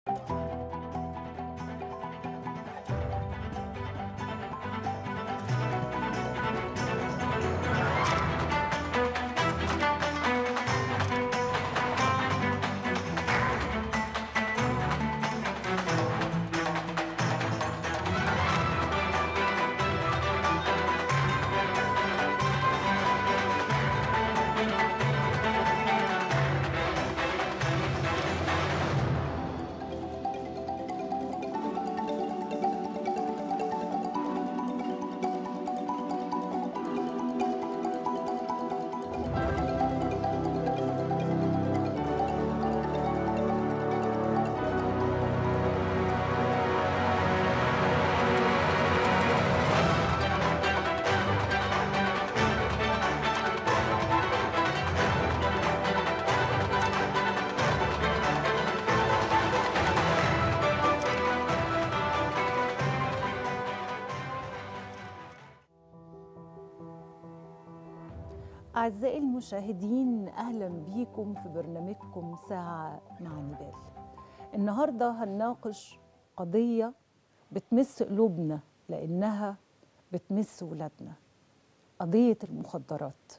أعزائي المشاهدين أهلا بيكم في برنامجكم ساعة مع نبال النهاردة هنناقش قضية بتمس قلوبنا لأنها بتمس ولادنا قضية المخدرات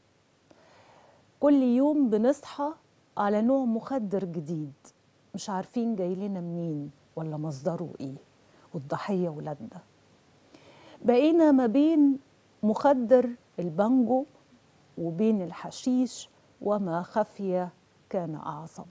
كل يوم بنصحى على نوع مخدر جديد مش عارفين جاي لنا منين ولا مصدره ايه والضحية ولادنا بقينا ما بين مخدر البانجو وبين الحشيش وما خفي كان أعظم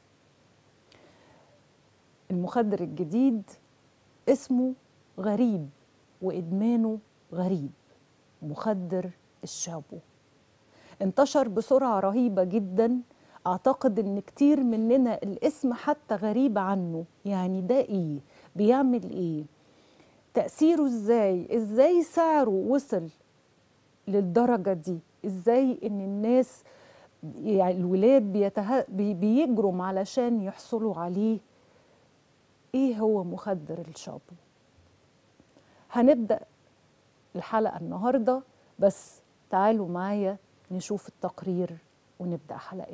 المخدر الجديد اسمه غريب وإدمانه غريب مخدر الشابو انتشر بسرعة رهيبة جدا أعتقد إن كتير مننا الاسم حتى غريب عنه يعني ده إيه بيعمل إيه تأثيره إزاي إزاي سعره وصل للدرجة دي ازاي ان الناس يعني الولاد بيته... بي... بيجرم علشان يحصلوا عليه ايه هو مخدر الشابو هنبدا الحلقه النهارده بس تعالوا معايا نشوف التقرير ونبدا حلقتنا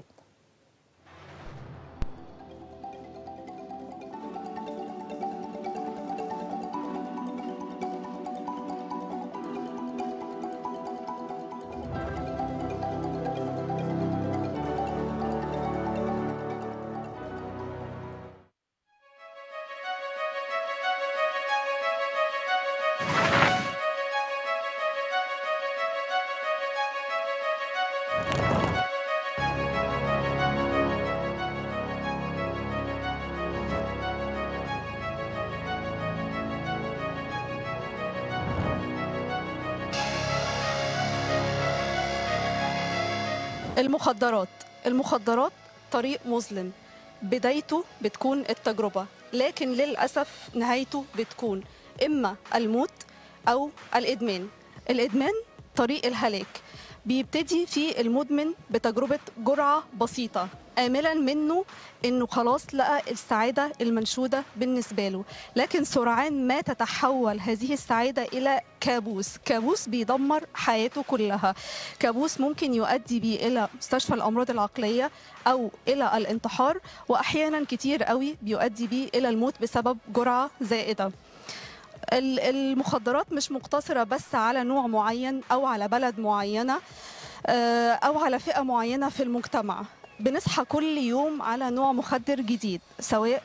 المخدرات المخدرات طريق مظلم بدايته بتكون التجربة لكن للأسف نهايته بتكون إما الموت أو الإدمان الإدمان طريق الهلاك بيبتدي في المدمن بتجربة جرعة بسيطة آملا منه انه خلاص لقى السعاده المنشوده بالنسبه له لكن سرعان ما تتحول هذه السعاده الى كابوس كابوس بيدمر حياته كلها كابوس ممكن يؤدي به الى مستشفى الامراض العقليه او الى الانتحار واحيانا كتير قوي بيؤدي به الى الموت بسبب جرعه زائده المخدرات مش مقتصره بس على نوع معين او على بلد معينه او على فئه معينه في المجتمع بنصحى كل يوم على نوع مخدر جديد سواء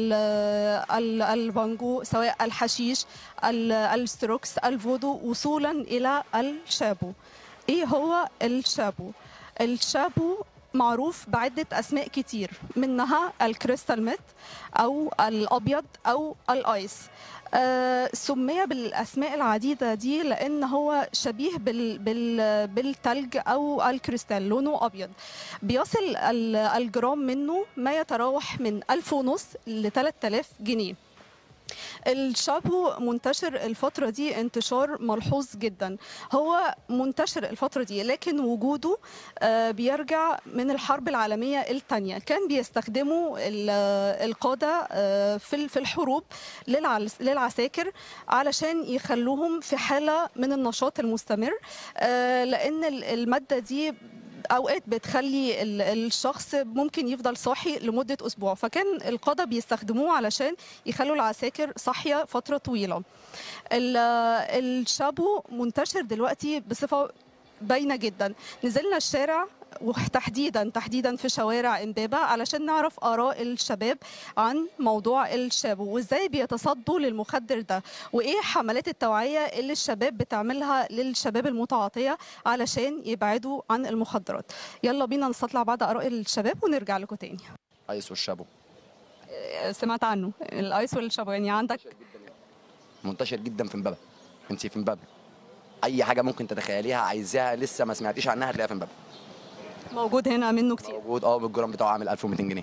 البانجو سواء الحشيش الستروكس الفودو وصولا الى الشابو ايه هو الشابو الشابو معروف بعدة أسماء كتير منها الكريستال ميت أو الأبيض أو الآيس آه سمي بالاسماء العديده دي لان هو شبيه بال بال بالثلج او الكريستال لونه ابيض بيصل الجرام منه ما يتراوح من 1000 ونص ل 3000 جنيه الشابو منتشر الفترة دي انتشار ملحوظ جدا هو منتشر الفترة دي لكن وجوده بيرجع من الحرب العالمية الثانية كان بيستخدموا القادة في الحروب للعساكر علشان يخلوهم في حالة من النشاط المستمر لأن المادة دي اوقات بتخلي ال- الشخص ممكن يفضل صاحي لمده اسبوع فكان القاده بيستخدموه علشان يخلوا العساكر صاحيه فتره طويله ال- الشابو منتشر دلوقتي بصفه باينه جدا نزلنا الشارع وتحديدا تحديدا في شوارع امبابه علشان نعرف اراء الشباب عن موضوع الشابو وازاي بيتصدوا للمخدر ده وايه حملات التوعيه اللي الشباب بتعملها للشباب المتعاطيه علشان يبعدوا عن المخدرات يلا بينا نستطلع بعض اراء الشباب ونرجع لكم تاني ايس والشابو سمعت عنه الايس والشابو يعني عندك منتشر جدا في امبابه انت في امبابه اي حاجه ممكن تتخيليها عايزاها لسه ما سمعتيش عنها هتلاقيها في امبابه موجود هنا منه كتير موجود اه بالجرام بتاعه عامل 1200 جنيه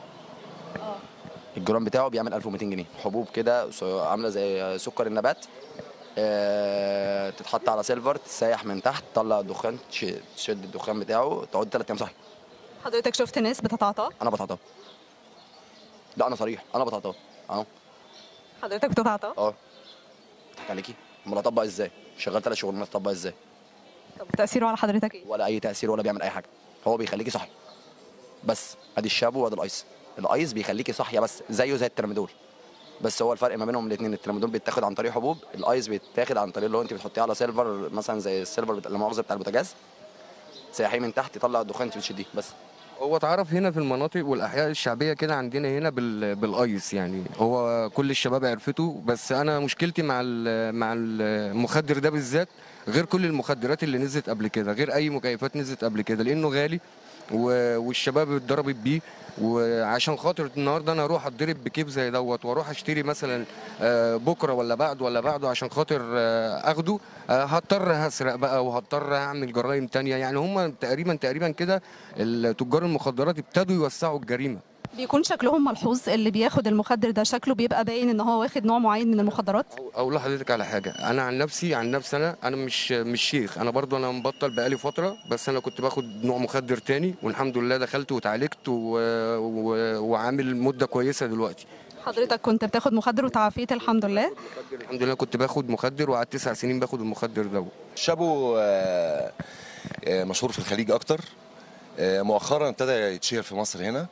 الجرام بتاعه بيعمل 1200 جنيه حبوب كده س- عامله زي سكر النبات آه، تتحط على سيلفر تسيح من تحت تطلع الدخان تش- تشد الدخان بتاعه تقعد ثلاث ايام صاحي حضرتك شفت ناس بتتعاطاه انا بتعاطاه لا انا صريح انا بتعاطاه اهو حضرتك بتتعاطاه اه بضحك عليكي امال اطبق ازاي شغال ثلاث شغلانات اطبق ازاي طب تاثيره على حضرتك ايه ولا اي تاثير ولا بيعمل اي حاجه هو بيخليكي صاحي بس ادي الشابو وادي الايس الايس بيخليكي صاحيه بس زيه زي الترامادول بس هو الفرق ما بينهم الاثنين الترامادول بيتاخد عن طريق حبوب الايس بيتاخد عن طريق اللي هو انت بتحطيه على سيلفر مثلا زي السيلفر بتاع المؤاخذه بتاع البوتاجاز تسيحيه من تحت يطلع الدخان انت بتشديه بس هو اتعرف هنا في المناطق والاحياء الشعبيه كده عندنا هنا بال... بالايس يعني هو كل الشباب عرفته بس انا مشكلتي مع ال... مع المخدر ده بالذات غير كل المخدرات اللي نزلت قبل كده غير اي مكيفات نزلت قبل كده لانه غالي و... والشباب اتضربت بيه وعشان خاطر النهارده انا اروح اتضرب بكيف زي دوت واروح اشتري مثلا آه، بكره ولا بعد ولا بعده عشان خاطر آه، اخده آه، هضطر هسرق بقى وهضطر اعمل جرائم تانية يعني هم تقريبا تقريبا كده تجار المخدرات ابتدوا يوسعوا الجريمه بيكون شكلهم ملحوظ اللي بياخد المخدر ده شكله بيبقى باين ان هو واخد نوع معين من المخدرات أو- اقول لحضرتك على حاجه انا عن نفسي عن نفسي انا انا مش مش شيخ انا برضو انا مبطل بقالي فتره بس انا كنت باخد نوع مخدر تاني والحمد لله دخلت وتعالجت و... و... وعامل مده كويسه دلوقتي حضرتك كنت بتاخد مخدر وتعافيت الحمد لله الحمد لله كنت باخد مخدر وقعدت تسع سنين باخد المخدر ده الشابو آه، آه، مشهور في الخليج اكتر آه، مؤخرا ابتدى يتشهر في مصر هنا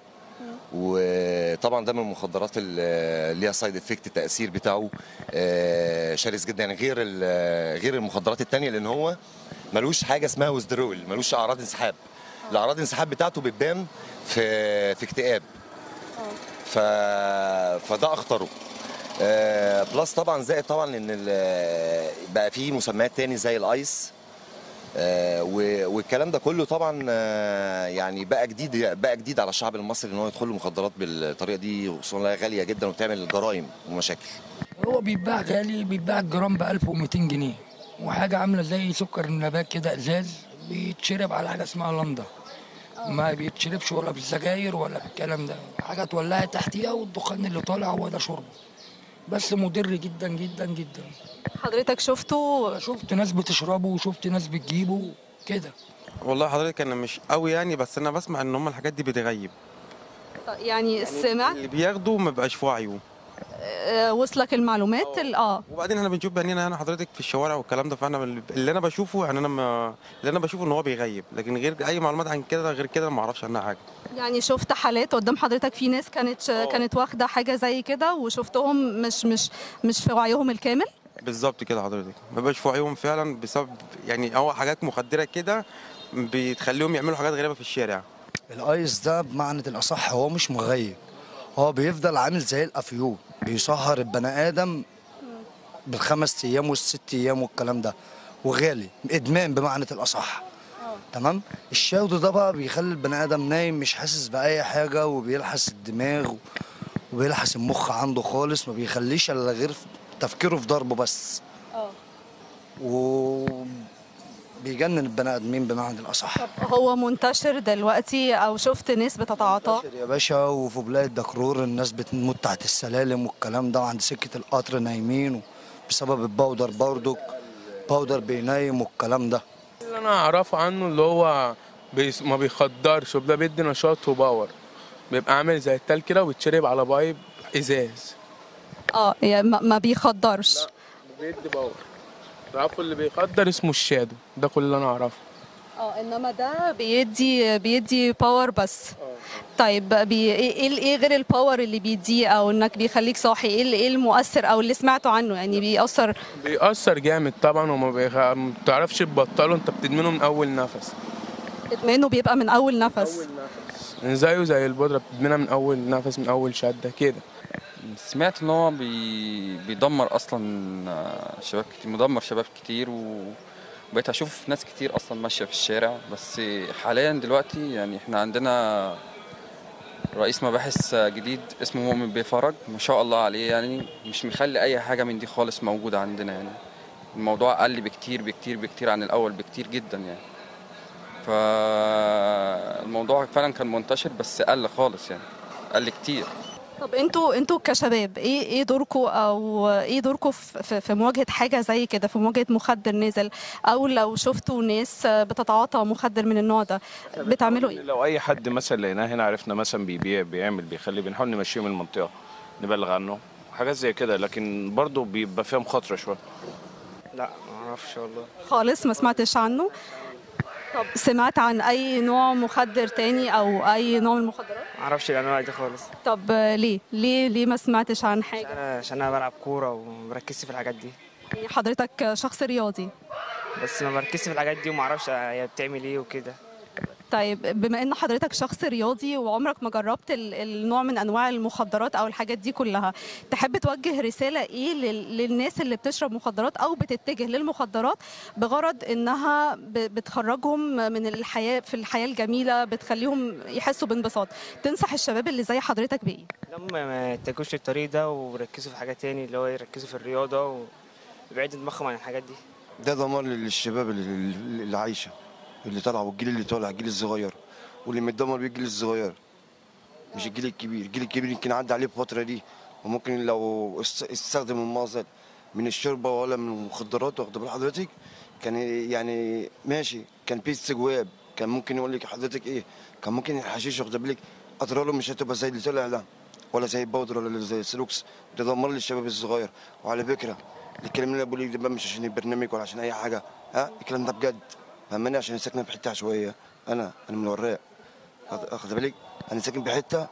وطبعا ده من المخدرات اللي ليها سايد افكت التاثير بتاعه آه، شرس جدا يعني غير ال- غير المخدرات التانية لان هو ملوش حاجه اسمها ويزدرول ملوش اعراض انسحاب الاعراض الانسحاب بتاعته بتبان في في اكتئاب ف... فده اخطره آه، بلس طبعا زائد طبعا ان ال- بقى في مسميات تاني زي الايس آه، و- والكلام ده كله طبعا آه، يعني بقى جديد بقى جديد على الشعب المصري ان هو يدخل له مخدرات بالطريقه دي وخصوصا إنها غاليه جدا وبتعمل جرائم ومشاكل هو بيتباع غالي بيتباع الجرام ب 1200 جنيه وحاجه عامله زي سكر النبات كده ازاز بيتشرب على حاجه اسمها لندا ما بيتشربش ولا بالسجاير ولا بالكلام ده حاجه تولعها تحتيها والدخان اللي طالع هو ده شربه بس مضر جدا جدا جدا حضرتك شفته شفت ناس بتشربه وشفت ناس بتجيبه كده والله حضرتك انا مش قوي يعني بس انا بسمع ان هم الحاجات دي بتغيب يعني سمعت اللي بياخدوا ما بقاش في وعيه آه، وصلك المعلومات ال- اه وبعدين احنا بنشوف بعينينا هنا حضرتك في الشوارع والكلام ده فانا اللي انا بشوفه يعني انا ما اللي انا بشوفه ان هو بيغيب لكن غير اي معلومات عن كده غير كده ما اعرفش عنها حاجه يعني شفت حالات قدام حضرتك في ناس كانت كانت واخده حاجه زي كده وشفتهم مش مش مش في وعيهم الكامل بالظبط كده حضرتك ما بقاش في وعيهم فعلا بسبب يعني هو حاجات مخدره كده بتخليهم يعملوا حاجات غريبه في الشارع الايس ده بمعنى الاصح هو مش مغيب هو بيفضل عامل زي الافيون بيسهر البني ادم بالخمس ايام والست ايام والكلام ده وغالي ادمان بمعنى الاصح تمام الشاود ده بقى بيخلي البني ادم نايم مش حاسس باي حاجه وبيلحس الدماغ وبيلحس المخ عنده خالص ما بيخليش الا غير تفكيره في ضربه بس و بيجنن البني ادمين بمعنى الاصح هو منتشر دلوقتي او شفت ناس بتتعاطاه يا باشا وفي بلاد دكرور الناس بتموت تحت السلالم والكلام ده وعند سكة القطر نايمين بسبب البودر برضك باودر بينايم والكلام ده اللي انا اعرفه عنه اللي هو بيس ما بيخدرش وده بيدي نشاط وباور بيبقى عامل زي التلج كده وبيتشرب على بايب ازاز اه يعني ما ما بيخدرش بيدي باور تعرفوا اللي بيخدر اسمه الشادو ده كل اللي انا اعرفه اه انما ده بيدي بيدي باور بس طيب بي ايه إيه- ايه غير الباور اللي بيديه او انك بيخليك صاحي ايه اللي- ايه المؤثر او اللي سمعته عنه يعني بيأثر بيأثر جامد طبعا وما بيخ... ما بتعرفش تبطله انت بتدمنه من اول نفس ادمانه بيبقى من اول نفس زيه زي البودرة بتدمنها من اول نفس من اول شدة كده سمعت ان هو بي... بيدمر اصلا آه، شباب كتير مدمر شباب كتير و... وبقيت اشوف ناس كتير اصلا ماشيه في الشارع بس حاليا دلوقتي يعني احنا عندنا رئيس مباحث جديد اسمه مؤمن بيه فرج ما شاء الله عليه يعني مش مخلي اي حاجه من دي خالص موجوده عندنا يعني الموضوع قل بكتير بكتير بكتير عن الاول بكتير جدا يعني فالموضوع فعلا كان منتشر بس قل خالص يعني قل كتير طب انتوا انتوا كشباب ايه ايه دوركم او ايه دوركم في, في- في مواجهه حاجه زي كده في مواجهه مخدر نازل او لو شفتوا ناس بتتعاطى مخدر من النوع ده بتعملوا ايه؟ لو اي حد مثلا لقيناه هنا عرفنا مثلا بيبيع بيعمل بيخلي بنحاول نمشيه من المنطقه نبلغ عنه حاجات زي كده لكن برضه بيبقى فيها مخاطره شويه لا ما اعرفش والله خالص ما سمعتش عنه طب سمعت عن اي نوع مخدر تاني او اي نوع من المخدرات؟ ما اعرفش الانواع دي خالص طب ليه؟ ليه ليه ما سمعتش عن حاجه؟ انا عشان انا بلعب كوره ومركزش في الحاجات دي يعني حضرتك شخص رياضي بس ما بركزش في الحاجات دي وما اعرفش هي بتعمل ايه وكده طيب بما ان حضرتك شخص رياضي وعمرك ما جربت ال- النوع من انواع المخدرات او الحاجات دي كلها تحب توجه رساله ايه لل- للناس اللي بتشرب مخدرات او بتتجه للمخدرات بغرض انها ب- بتخرجهم من الحياه في الحياه الجميله بتخليهم يحسوا بانبساط تنصح الشباب اللي زي حضرتك بايه لما ما يتجهوش للطريق ده وركزوا في حاجه تاني اللي هو يركزوا في الرياضه ويبعدوا دماغهم عن الحاجات دي ده دمار للشباب اللي, اللي عايشه اللي طالعه والجيل اللي طالع الجيل الصغير واللي متدمر بيه الجيل الصغير مش الجيل الكبير الجيل الكبير يمكن عدى عليه الفتره دي وممكن لو است- استخدم المعظم من الشوربه ولا من المخدرات واخد بال حضرتك كان يعني ماشي كان في استجواب كان ممكن يقول لك حضرتك ايه كان ممكن الحشيش واخد بالك اضراره مش هتبقى زي اللي طلع ده ولا زي البودر ولا زي السلوكس ده دمار للشباب الصغير وعلى فكره الكلام اللي انا بقوله ده بقى مش عشان البرنامج ولا عشان اي حاجه ها الكلام ده بجد فهماني عشان ساكنه في حته عشوائيه انا انا من الوراق واخد بالك انا ساكن في حته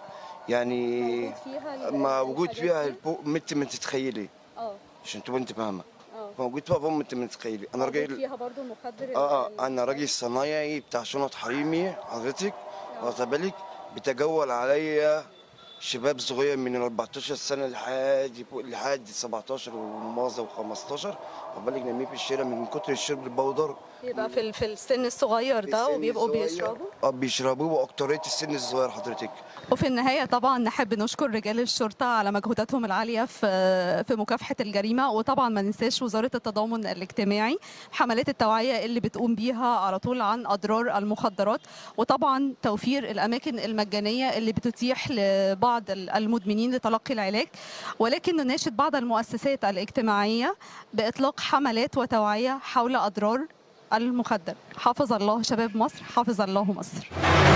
يعني ما وجود فيها فوق مت ما تتخيلي اه عشان تبقى انت فاهمه موجود فيها فوق مت ما تتخيلي انا راجل فيها برضو المخدر اه اه انا راجل صنايعي بتاع شنط حريمي حضرتك واخد بالك بتجول عليا شباب صغير من ال 14 سنه لحد فوق لحد 17 ومازه و15 واخد بالك نايمين في الشارع من كتر الشرب البودر يبقى في ال- في السن الصغير ده السن وبيبقوا الصغير. بيشربوا اه بيشربوه واكتريه السن الصغير حضرتك وفي النهاية طبعا نحب نشكر رجال الشرطة على مجهوداتهم العالية في في مكافحة الجريمة وطبعا ما ننساش وزارة التضامن الاجتماعي حملات التوعية اللي بتقوم بيها على طول عن أضرار المخدرات وطبعا توفير الأماكن المجانية اللي بتتيح لبعض المدمنين لتلقي العلاج ولكن نناشد بعض المؤسسات الاجتماعية بإطلاق حملات وتوعية حول أضرار المخدر حافظ الله شباب مصر حافظ الله مصر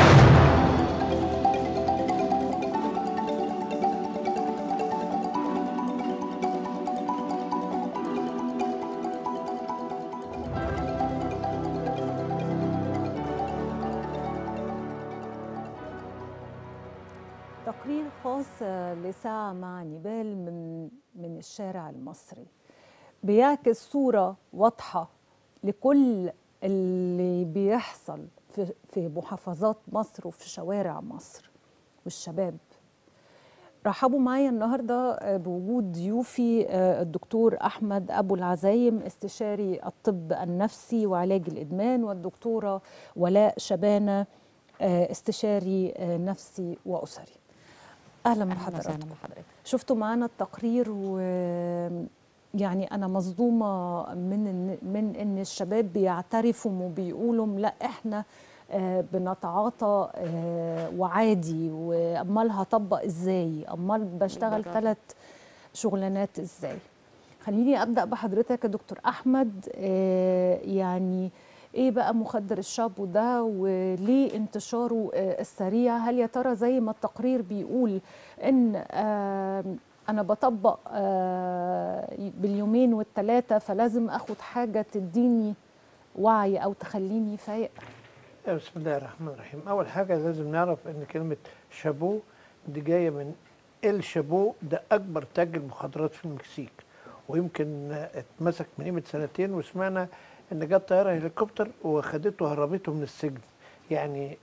تقرير خاص آه، لساعة مع نبال من من الشارع المصري بيعكس صورة واضحة لكل اللي بيحصل في في محافظات مصر وفي شوارع مصر والشباب رحبوا معايا النهارده آه، بوجود ضيوفي آه، الدكتور احمد ابو العزايم استشاري الطب النفسي وعلاج الادمان والدكتوره ولاء شبانه آه، استشاري آه، نفسي واسري اهلا بحضراتكم شفتوا معانا التقرير و يعني انا مصدومه من إن من ان الشباب بيعترفوا وبيقولوا لا احنا آه، بنتعاطى آه، وعادي وامال هطبق ازاي امال بشتغل بالظبط. ثلاث شغلانات ازاي خليني ابدا بحضرتك يا دكتور احمد آه، يعني ايه بقى مخدر الشابو ده وليه انتشاره آه، السريع هل يا ترى زي ما التقرير بيقول ان آه، انا بطبق آه، باليومين والثلاثه فلازم اخد حاجه تديني وعي او تخليني فايق بسم الله الرحمن الرحيم اول حاجه لازم نعرف ان كلمه شابو دي جايه من ال شابو ده اكبر تاجر مخدرات في المكسيك ويمكن اتمسك من قيمه سنتين وسمعنا ان جت طياره هليكوبتر وخدته وهربته من السجن يعني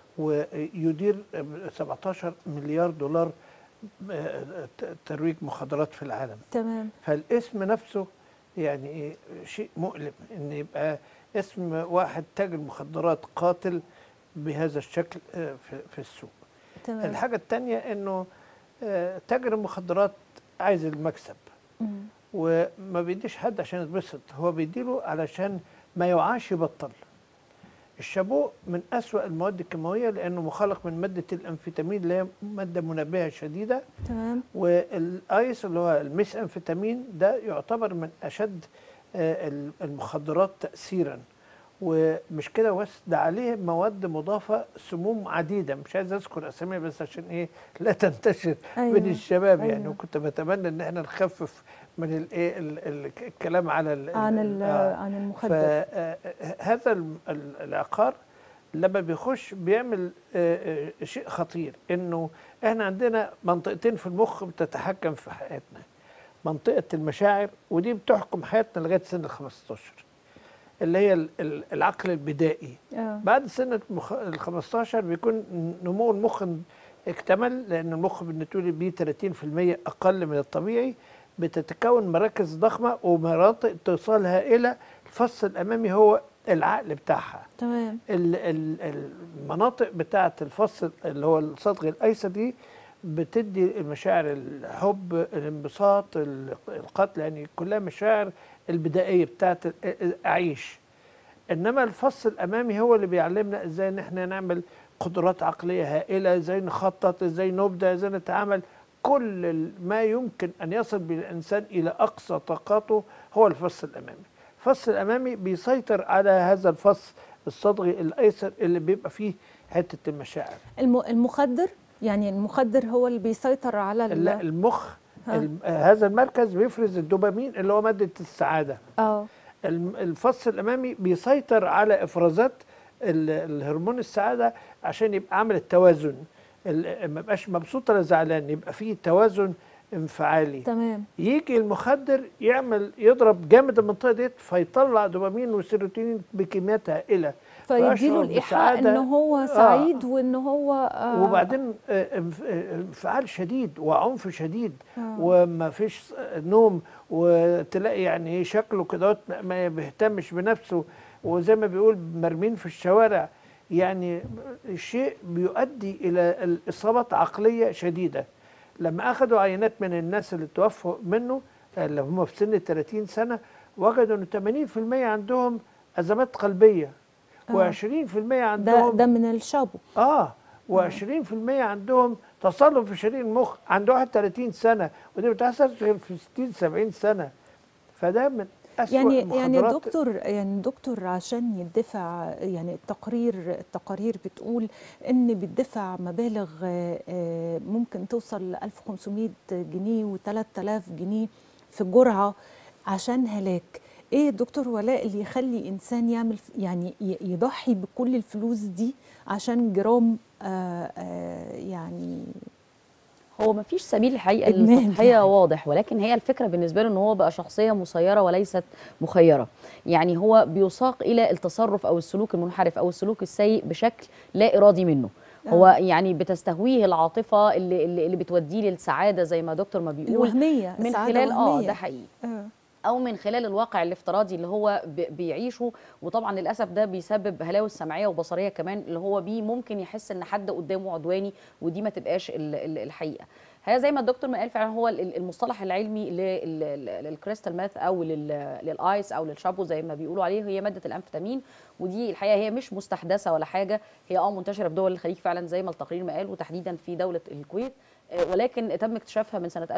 ويدير 17 مليار دولار آه، ت- ترويج مخدرات في العالم تمام فالاسم نفسه يعني إيه شيء مؤلم ان يبقى اسم واحد تاجر مخدرات قاتل بهذا الشكل آه، في في السوق تمام الحاجه الثانيه انه آه، تاجر المخدرات عايز المكسب مم. وما بيديش حد عشان يتبسط هو بيديله علشان ما يوعاش يبطل الشابو من أسوأ المواد الكيماوية لأنه مخلق من مادة الأنفيتامين اللي هي مادة منبهة شديدة تمام والايس اللي هو الميس انفيتامين ده يعتبر من اشد آه، ال- المخدرات تاثيرا ومش كده بس ده عليه مواد مضافه سموم عديده مش عايز اذكر اساميها بس عشان ايه لا تنتشر أيوة، بين الشباب يعني أيوة. وكنت بتمنى ان احنا نخفف من الايه ال- ال- الكلام على ال- عن ال- ال- آه. عن المخدر. فهذا العقار لما بيخش بيعمل آه، آه، شيء خطير انه احنا عندنا منطقتين في المخ بتتحكم في حياتنا منطقه المشاعر ودي بتحكم حياتنا لغايه سن ال 15 اللي هي ال- ال- العقل البدائي آه. بعد سن المخ- ال 15 بيكون نمو المخ اكتمل لان المخ بنتولد بيه 30% اقل من الطبيعي بتتكون مراكز ضخمه ومناطق اتصالها الى الفص الامامي هو العقل بتاعها تمام ال- ال- المناطق بتاعه الفص اللي هو الصدغ الايسر دي بتدي المشاعر الحب الانبساط ال- القتل يعني كلها مشاعر البدائيه بتاعه ال- اعيش انما الفص الامامي هو اللي بيعلمنا ازاي ان احنا نعمل قدرات عقليه هائله ازاي نخطط ازاي نبدع ازاي نتعامل كل ال- ما يمكن ان يصل بالانسان الى اقصى طاقاته هو الفص الامامي الفص الامامي بيسيطر على هذا الفص الصدغي الايسر اللي بيبقى فيه حته المشاعر الم- المخدر يعني المخدر هو اللي بيسيطر على ال- لا المخ ها. الم- هذا المركز بيفرز الدوبامين اللي هو ماده السعاده اه الم- الفص الامامي بيسيطر على افرازات ال- الهرمون السعاده عشان يبقى عامل التوازن ال- ما يبقاش مبسوط ولا زعلان يبقى فيه توازن انفعالي تمام يجي المخدر يعمل يضرب جامد المنطقه ديت فيطلع دوبامين وسيروتونين بكميات هائله فيديله فيشعر الايحاء بسعادة. ان هو آه. سعيد وان هو آه وبعدين آه، انف- آه، انفعال شديد وعنف شديد آه. وما فيش نوم وتلاقي يعني شكله كده ما بيهتمش بنفسه وزي ما بيقول مرمين في الشوارع يعني شيء بيؤدي الى الاصابات عقليه شديده لما اخذوا عينات من الناس اللي توفوا منه اللي هم في سن 30 سنه وجدوا ان 80% عندهم ازمات قلبيه آه. و20% ده عندهم ده من الشابو اه و20% عندهم تصلب في شريان المخ عند 31 سنه ودي ما بتحصلش غير في 60 70 سنه فده من أسوأ يعني يعني المخدرات. دكتور يعني دكتور عشان يدفع يعني التقرير التقارير بتقول ان بيدفع مبالغ آه، آه، ممكن توصل ل 1500 جنيه و3000 جنيه في جرعه عشان هلاك ايه دكتور ولاء اللي يخلي انسان يعمل ف- يعني ي- يضحي بكل الفلوس دي عشان جرام آه آه يعني هو مفيش سبيل الحقيقه إدمان للتضحيه يعني. واضح ولكن هي الفكره بالنسبه له ان هو بقى شخصيه مسيره وليست مخيره يعني هو بيساق الى التصرف او السلوك المنحرف او السلوك السيء بشكل لا ارادي منه هو آه. يعني بتستهويه العاطفه اللي اللي, اللي بتوديه للسعاده زي ما دكتور ما بيقول الوهميه من السعادة خلال اه وهمية. ده حقيقي آه. او من خلال الواقع الافتراضي اللي هو بي- بيعيشه وطبعا للاسف ده بيسبب هلاوس سمعيه وبصريه كمان اللي هو بيه ممكن يحس ان حد قدامه عدواني ودي ما تبقاش ال- ال- الحقيقه هي زي ما الدكتور ما قال فعلا هو ال- ال- المصطلح العلمي لل- لل- للكريستال ماث او لل- للايس او للشابو زي ما بيقولوا عليه هي ماده الامفيتامين ودي الحقيقه هي مش مستحدثه ولا حاجه هي اه منتشره في دول الخليج فعلا زي ما التقرير ما قال وتحديدا في دوله الكويت آه، ولكن تم اكتشافها من سنه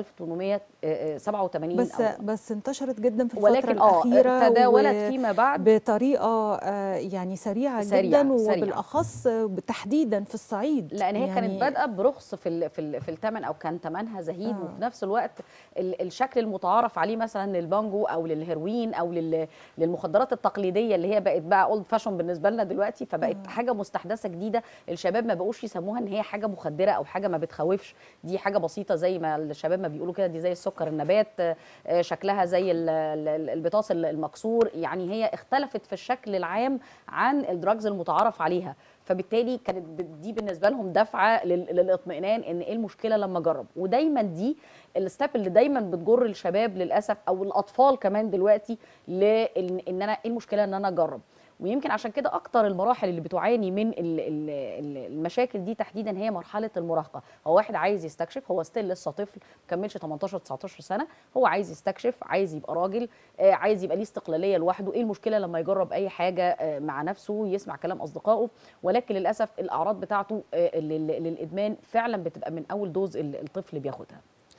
1887 بس أو بس انتشرت جدا في الفتره ولكن اه الاخيره تداولت و- فيما بعد بطريقه آه، يعني سريعه, سريعة، جدا سريعة. وبالاخص تحديدا في الصعيد لان هي يعني كانت بادئه برخص في ال في ال في الثمن او كان ثمنها زهيد آه. وفي نفس الوقت ال الشكل المتعارف عليه مثلا للبانجو او للهيروين او لل للمخدرات التقليديه اللي هي بقت بقى اولد فاشون بالنسبه لنا دلوقتي فبقت آه. حاجه مستحدثه جديده الشباب ما بقوش يسموها ان هي حاجه مخدره او حاجه ما بتخوفش دي حاجه بسيطه زي ما الشباب ما بيقولوا كده دي زي السكر النبات آه، شكلها زي ال- ال- البطاس المكسور يعني هي اختلفت في الشكل العام عن الدراجز المتعارف عليها فبالتالي كانت ب- دي بالنسبه لهم دفعه لل- للاطمئنان ان ايه المشكله لما اجرب ودايما دي الستep اللي دايما بتجر الشباب للاسف او الاطفال كمان دلوقتي لان ان انا ايه المشكله ان انا اجرب ويمكن عشان كده اكتر المراحل اللي بتعاني من ال- ال- ال- المشاكل دي تحديدا هي مرحله المراهقه هو واحد عايز يستكشف هو ستيل لسه طفل ما كملش 18 19 سنه هو عايز يستكشف عايز يبقى راجل آه، عايز يبقى ليه استقلاليه لوحده ايه المشكله لما يجرب اي حاجه آه، مع نفسه يسمع كلام اصدقائه ولكن للاسف الاعراض بتاعته آه، لل- للادمان فعلا بتبقى من اول دوز ال- الطفل بياخدها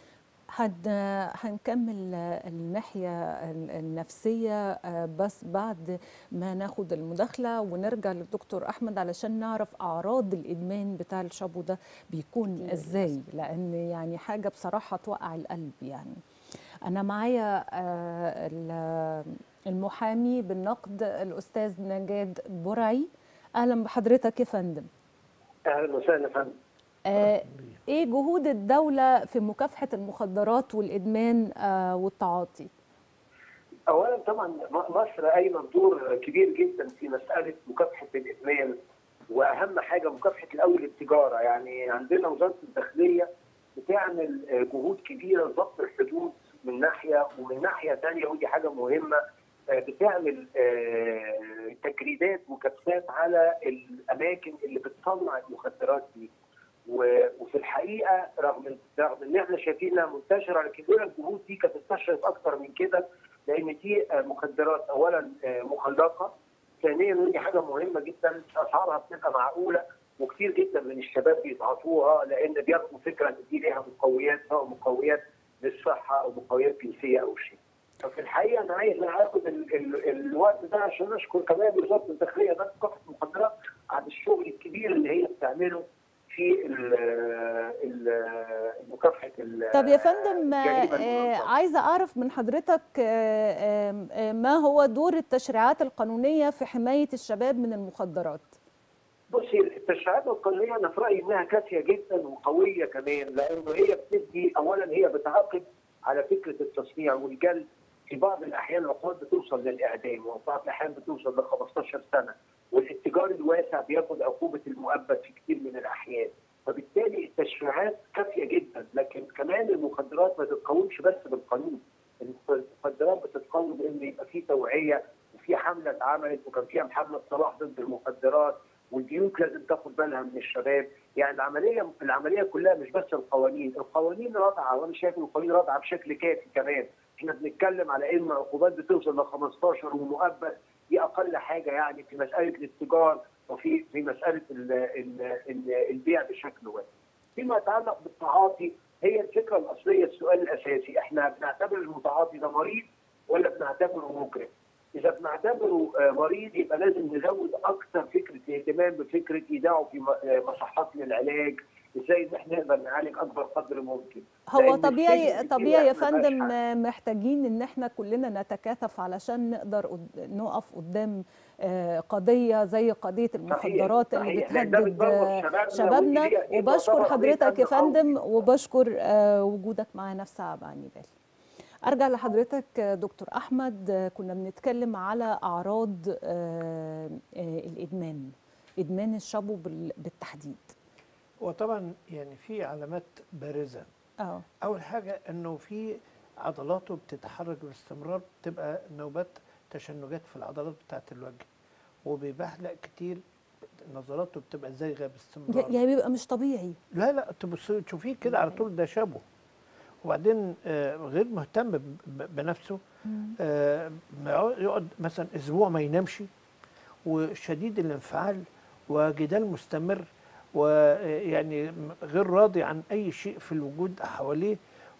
هن هنكمل الناحية ال- النفسية آه، بس بعد ما ناخد المداخلة ونرجع للدكتور أحمد علشان نعرف أعراض الإدمان بتاع الشابو ده بيكون إزاي لأن يعني حاجة بصراحة توقع القلب يعني أنا معايا آه، ال- المحامي بالنقد الأستاذ نجاد برعي أهلا بحضرتك يا فندم اهلا وسهلا يا فندم آه، ايه جهود الدولة في مكافحة المخدرات والإدمان آه، والتعاطي؟ اولا طبعا م- مصر قايمه بدور كبير جدا في مساله مكافحه الادمان واهم حاجه مكافحه الاول التجاره يعني عندنا وزاره الداخليه بتعمل آه، جهود كبيره لضبط الحدود من ناحيه ومن ناحيه ثانيه ودي حاجه مهمه آه، بتعمل آه، تجريدات وكبسات على الاماكن اللي بتصنع المخدرات دي و- وفي الحقيقه رغم رغم ان احنا شايفينها منتشره لكن لولا الجهود دي كانت انتشرت اكتر من كده لان دي آه، مخدرات اولا آه، مخلقه ثانيا ودي حاجه مهمه جدا اسعارها بتبقى معقوله وكثير جدا من الشباب بيتعاطوها لان بياخدوا فكره ان دي ليها مقويات سواء مقويات للصحه او مقويات جنسيه او شيء. ففي الحقيقه انا عايز اخد ال ال الوقت ده عشان اشكر كمان وزاره الداخليه ده مكافحه المخدرات على الشغل الكبير اللي هي بتعمله في ال- ال- مكافحه ال- طب يا فندم الجريمة آه، عايزة أعرف من حضرتك آه، آم، آه، ما هو دور التشريعات القانونية في حماية الشباب من المخدرات؟ بصي التشريعات القانونيه انا في رايي انها كافيه جدا وقويه كمان لانه هي بتدي اولا هي بتعاقب على فكره التصنيع والجلد في بعض الاحيان العقوبات بتوصل للاعدام وفي بعض الاحيان بتوصل ل 15 سنه والاتجار الواسع بياخد عقوبه المؤبد في كثير من الاحيان فبالتالي التشريعات كافيه جدا لكن كمان المخدرات ما تتقومش بس بالقانون المخدرات بتتقوم بان يبقى في توعيه وفي حمله اتعملت وكان فيها حمله صلاح ضد المخدرات والبيوت لازم تاخد بالها من الشباب يعني العمليه العمليه كلها مش بس القوانين القوانين رادعه وانا شايف ان القوانين رادعه بشكل كافي كمان احنا بنتكلم على ان عقوبات بتوصل ل 15 ومؤبد دي اقل حاجه يعني في مساله الاتجار وفي في مساله ال ال ال البيع بشكل واسع. فيما يتعلق بالتعاطي هي الفكره الاصليه السؤال الاساسي احنا بنعتبر المتعاطي ده مريض ولا بنعتبره مجرم؟ اذا بنعتبره آه، مريض يبقى لازم نزود اكثر فكره الاهتمام بفكره ايداعه في م- آه، مصحات للعلاج ازاي ان احنا نقدر نعالج اكبر قدر ممكن هو لأن طبيعي السجن طبيعي يا كتير إحنا فندم مبقاش آه، محتاجين ان احنا كلنا نتكاتف علشان نقدر قد- نقف قدام آه، قضية زي قضية المخدرات اللي صحيح. لأن ده بتهدد بتدمر آه، شبابنا شبابنا ودي- دي وبشكر تعتبر حضرتك قضية يا أمن قومي. فندم وبشكر آه، وجودك معانا في ساعة بعني بالي ارجع لحضرتك آه، دكتور احمد آه، كنا بنتكلم على اعراض آه، آه، الادمان ادمان الشابو بال- بالتحديد وطبعا يعني في علامات بارزه اه اول حاجه انه في عضلاته بتتحرك باستمرار بتبقى نوبات تشنجات في العضلات بتاعه الوجه وبيبحلق كتير نظراته بتبقى زايغه باستمرار يعني بيبقى مش طبيعي لا لا تبصي تشوفيه كده على طول ده شابه وبعدين آه، غير مهتم ب- ب- بنفسه آه، ما يقعد- يقعد مثلا اسبوع ما ينامش وشديد الانفعال وجدال مستمر ويعني غير راضي عن اي شيء في الوجود حواليه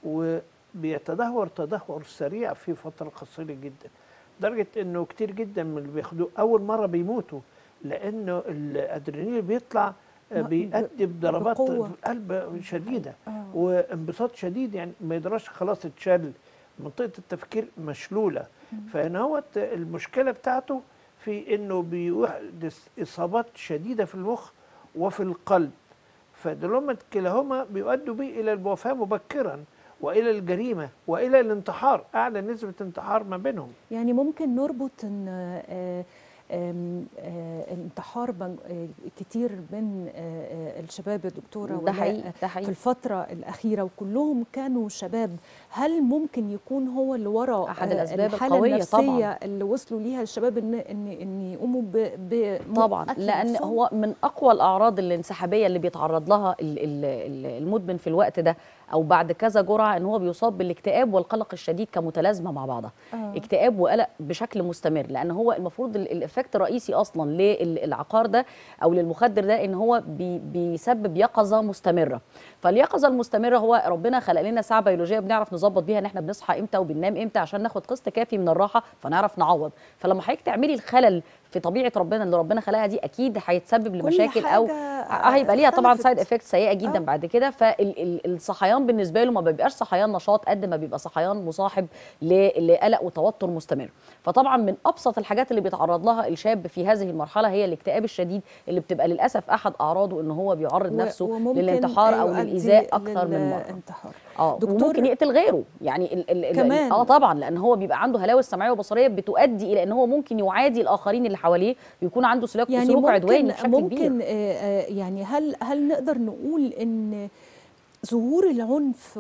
وبيتدهور تدهور سريع في فتره قصيره جدا لدرجه انه كتير جدا من اللي بياخدوه اول مره بيموتوا لانه الادرينالين بيطلع ما- بيؤدي بضربات بقوة. قلب شديده آه. وانبساط شديد يعني ما يقدرش خلاص اتشل منطقه التفكير مشلوله فهنا هو المشكله بتاعته في انه بيحدث اصابات شديده في المخ وفي القلب فدول كلاهما بيؤدوا به الى الوفاه مبكرا والى الجريمه والى الانتحار اعلى نسبه انتحار ما بينهم يعني ممكن نربط ان آه، آم، آه، انتحار بن- آه، كتير من آه، آه، الشباب يا دكتوره ده ولاء، حقيقي، ده في حقيقي. الفتره الاخيره وكلهم كانوا شباب هل ممكن يكون هو اللي ورا أحد آه، الأسباب الحاله القوية النفسيه طبعاً. اللي وصلوا ليها الشباب ان ان ان يقوموا ب ب طبعا قتل لان نفسهم؟ هو من اقوى الاعراض الانسحابيه اللي بيتعرض لها ال- ال- ال- المدمن في الوقت ده او بعد كذا جرعه ان هو بيصاب بالاكتئاب والقلق الشديد كمتلازمه مع بعضها آه. اكتئاب وقلق بشكل مستمر لان هو المفروض ال- الافكت الرئيسي اصلا للعقار ده او للمخدر ده ان هو بي بيسبب يقظه مستمره فاليقظه المستمره هو ربنا خلق لنا ساعه بيولوجيه بنعرف نظبط بيها ان احنا بنصحى امتى وبننام امتى عشان ناخد قسط كافي من الراحه فنعرف نعوض فلما حضرتك تعملي الخلل في طبيعه ربنا اللي ربنا خلقها دي اكيد هيتسبب لمشاكل او حاجة هيبقى ليها طبعا اختلفت. سايد افكت سيئه جدا بعد كده فالصحيان بالنسبه له ما بيبقاش صحيان نشاط قد ما بيبقى صحيان مصاحب ل- لقلق وتوتر مستمر فطبعا من ابسط الحاجات اللي بيتعرض لها الشاب في هذه المرحله هي الاكتئاب الشديد اللي بتبقى للاسف احد اعراضه ان هو بيعرض و- نفسه وممكن للانتحار او يؤدي للايذاء اكثر من مره للانتحار. اه دكتور- وممكن يقتل غيره يعني ال ال ال- كمان. اه طبعا لان هو بيبقى عنده هلاوس سمعيه وبصريه بتؤدي الى ان هو ممكن يعادي الاخرين اللي حواليه ويكون عنده سلوك يعني سلوك ممكن عدواني بشكل كبير ممكن آه، آه، يعني هل هل نقدر نقول ان ظهور العنف